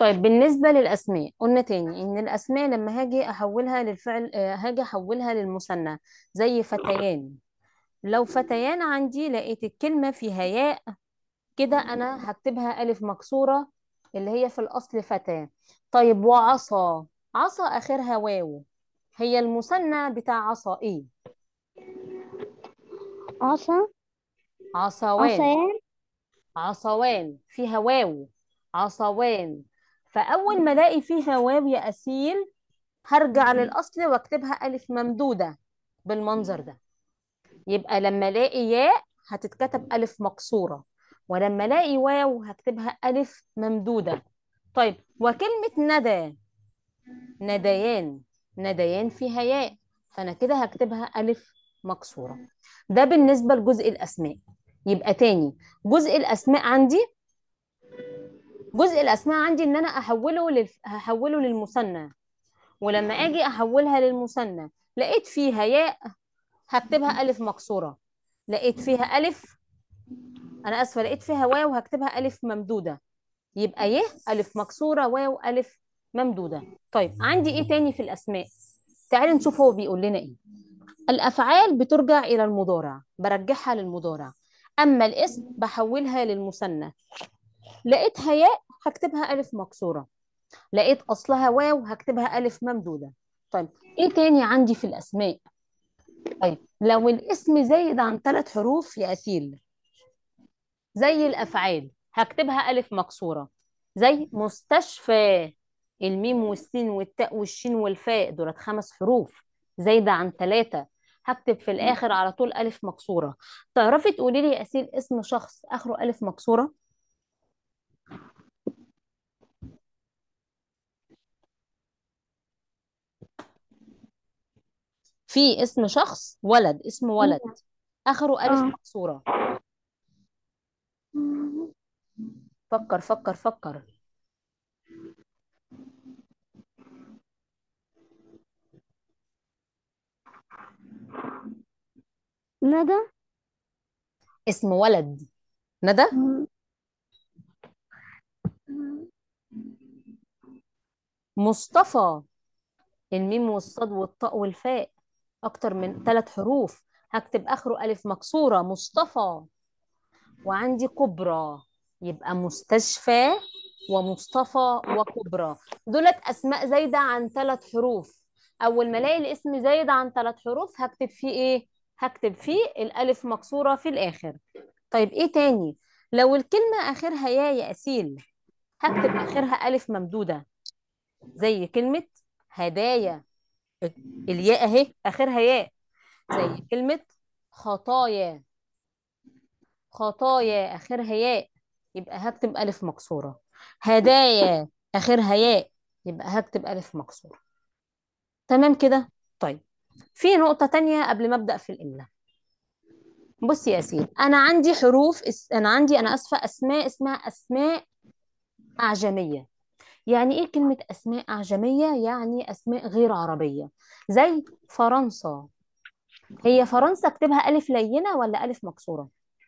طيب بالنسبة للأسماء قلنا تاني إن الأسماء لما هاجي أحولها للفعل آه، هاجي أحولها للمثنى زي فتيان لو فتيان عندي لقيت الكلمة فيها ياء كده أنا هكتبها ألف مكسورة اللي هي في الأصل فتاة طيب وعصا عصا آخرها واو هي المثنى بتاع عصا إيه عصا عصوان عصيان عصوان فيها واو عصوان فأول ما ألاقي فيها واو يا أسيل هرجع للأصل واكتبها ألف ممدودة بالمنظر ده يبقى لما ألاقي ياء هتتكتب ألف مكسورة ولما ألاقي واو هكتبها ألف ممدودة طيب وكلمة ندى نديان نديان فيها ياء فأنا كده هكتبها ألف مكسورة ده بالنسبة لجزء الأسماء يبقى تاني جزء الأسماء عندي جزء الأسماء عندي إن أنا أحوله لل... هحوله للمثنى ولما أجي أحولها للمثنى لقيت فيها ياء هكتبها ألف مكسورة لقيت فيها ألف أنا آسفة لقيت فيها واو هكتبها ألف ممدودة يبقى ي ألف مكسورة واو ألف ممدودة طيب عندي إيه تاني في الأسماء تعالي نشوف هو بيقول لنا إيه الأفعال بترجع إلى المضارع برجعها للمضارع أما الاسم بحولها للمثنى لقيتها ياء هكتبها ألف مكسورة لقيت أصلها واو هكتبها ألف ممدودة طيب إيه تاني عندي في الأسماء طيب لو الاسم زايد عن ثلاث حروف يا أسيل زي الأفعال هكتبها ألف مكسورة زي مستشفى الميم والسين والتاء والشين والفاء دولت خمس حروف زايدة عن ثلاثة هكتب في الآخر على طول ألف مكسورة تعرفي تقولي لي يا أسيل اسم شخص آخره ألف مكسورة في اسم شخص ولد اسم ولد آخره ألف اه مكسورة فكر فكر فكر ندى اسم ولد ندى مصطفى الميم والصاد والطاء والفاء أكتر من ثلاث حروف هكتب آخره ألف مكسورة مصطفى وعندي كبرى يبقى مستشفى ومصطفى وكبرى دولت أسماء زايدة عن ثلاث حروف أول ما ألاقي الاسم زايد عن ثلاث حروف هكتب فيه إيه؟ هكتب فيه الألف مكسورة في الآخر طيب إيه تاني؟ لو الكلمة آخرها يا يا أسيل هكتب آخرها ألف ممدودة زي كلمة هدايا الياء أهي آخرها ياء زي كلمة خطايا خطايا آخرها ياء يبقى هكتب ألف مكسورة هدايا آخرها ياء يبقى هكتب ألف مكسورة تمام كده طيب في نقطة تانية قبل ما أبدأ في الإملاء بصي يا سيدي أنا عندي حروف اس... أنا عندي أنا آسفة أسماء اسمها أسماء أعجمية يعني إيه كلمة أسماء أعجمية؟ يعني أسماء غير عربية زي فرنسا هي فرنسا اكتبها ألف لينة ولا ألف مكسورة؟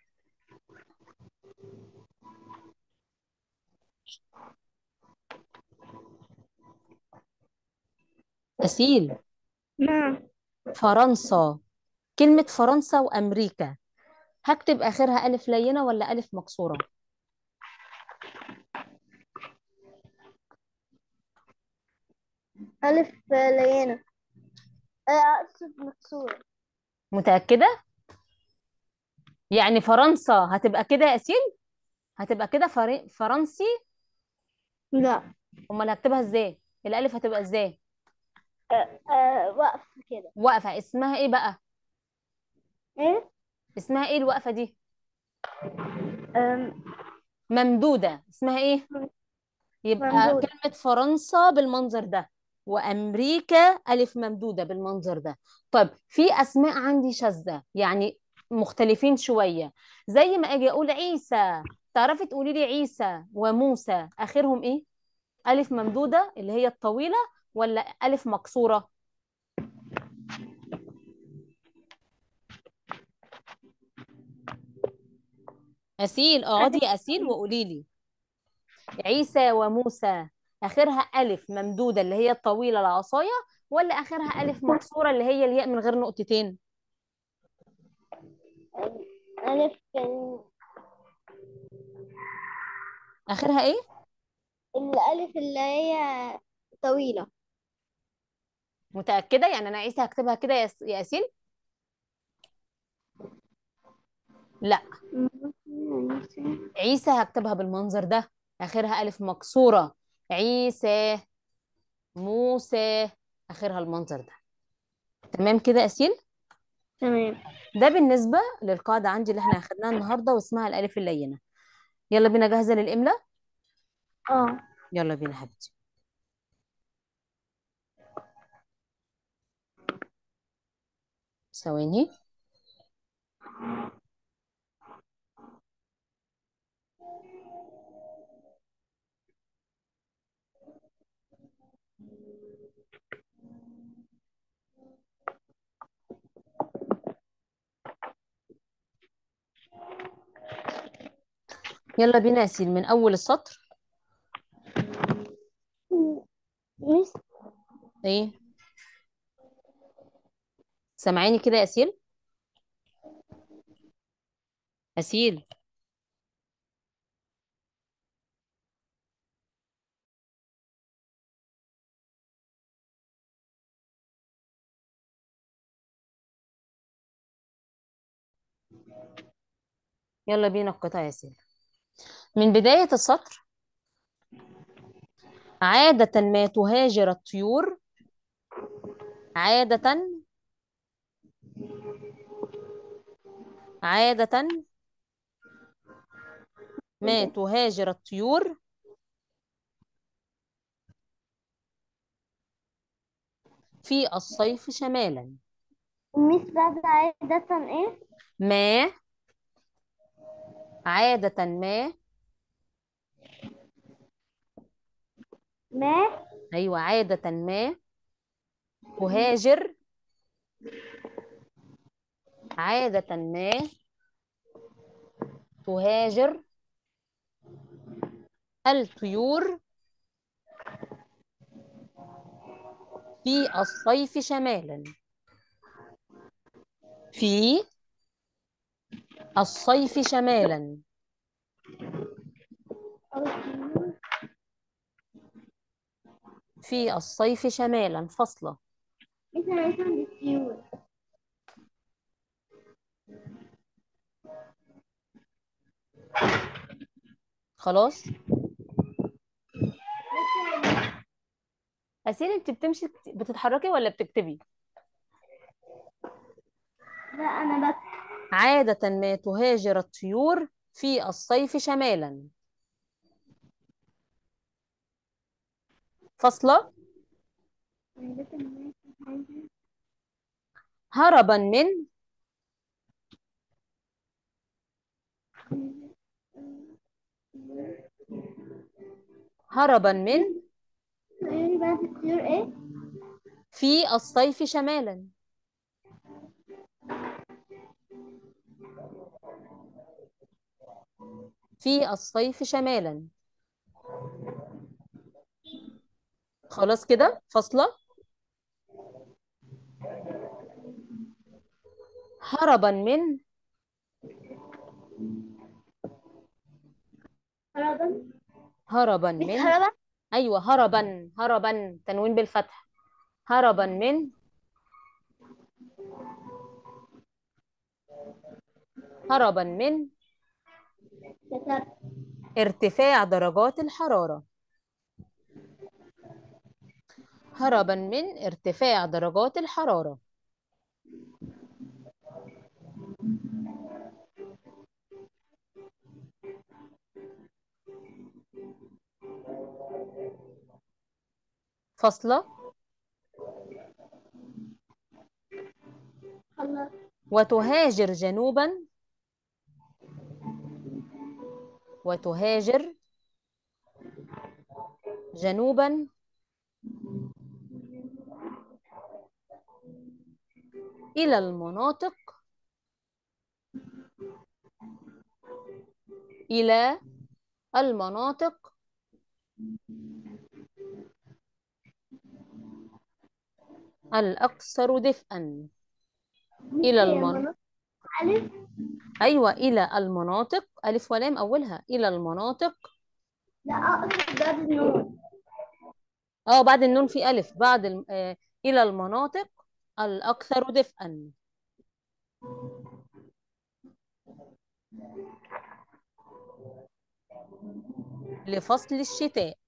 أسيل نعم فرنسا كلمة فرنسا وأمريكا هكتب آخرها ألف لينة ولا ألف مكسورة؟ ألف لينة آه، أقصد مكسورة متأكدة؟ يعني فرنسا هتبقى كده يا أسيل؟ هتبقى كده فري... فرنسي لا أمال هكتبها إزاي؟ الألف هتبقى إزاي؟ آه، آه، وقف كده واقفة اسمها إيه بقى؟ إيه اسمها إيه الوقفة دي؟ أم، ممدودة اسمها إيه؟ يبقى ممدودة كلمة فرنسا بالمنظر ده وأمريكا ألف ممدودة بالمنظر ده طيب في أسماء عندي شاذة يعني مختلفين شوية زي ما أجي أقول عيسى تعرفي تقولي لي عيسى وموسى آخرهم إيه؟ ألف ممدودة اللي هي الطويلة ولا ألف مكسورة؟ أسيل اقعدي يا أسيل وقولي لي عيسى وموسى اخرها الف ممدوده اللي هي الطويله العصايه ولا اخرها الف مكسوره اللي هي الياء من غير نقطتين ألف ال- اخرها ايه الألف اللي هي طويلة متاكده يعني انا عايزه هكتبها كده يا س- يا اسيل لا عيسى هكتبها بالمنظر ده اخرها الف مكسوره عيسى موسى اخرها المنظر ده تمام كده يا اسيل تمام ده بالنسبه للقاعده عندي اللي احنا اخدناها النهارده واسمها الالف اللينه يلا بينا جاهزه للاملاء اه يلا بينا حبيبتي ثواني يلا بينا يا سيل من اول السطر مش ايه سامعيني كده يا اسيل اسيل يلا بينا القطع يا سيل من بداية السطر عادة ما تهاجر الطيور عادة عادة ما تهاجر الطيور في الصيف شمالا مش بعد عادة ايه ما عادة ما ما أيوة عادة ما تهاجر عادة ما تهاجر الطيور في الصيف شمالا في الصيف شمالا في الصيف شمالا فصلة مش عايزة عند الطيور خلاص أسيل انت بتمشي بتتحركي ولا بتكتبي لا أنا بس عادة ما تهاجر الطيور في الصيف شمالا فصلة هربا من هربا من تقولي بقى في الطيور ايه في الصيف شمالا في الصيف شمالا خلاص كده فاصلة هربا من هربا هربا مش من هربا أيوة هربا هربا تنوين بالفتح هربا من هربا من كتبت ارتفاع درجات الحرارة هربا من ارتفاع درجات الحرارة فاصلة خلاص وتهاجر جنوبا وتهاجر جنوبا إلى المناطق إلى المناطق الأكثر دفئا مش إلى هي المن مناطق ألف أيوة إلى المناطق ألف ولام أولها إلى المناطق لا أقصد بعد النون اه بعد النون في ألف بعد الم... آه إلى المناطق الأكثر دفئا لفصل الشتاء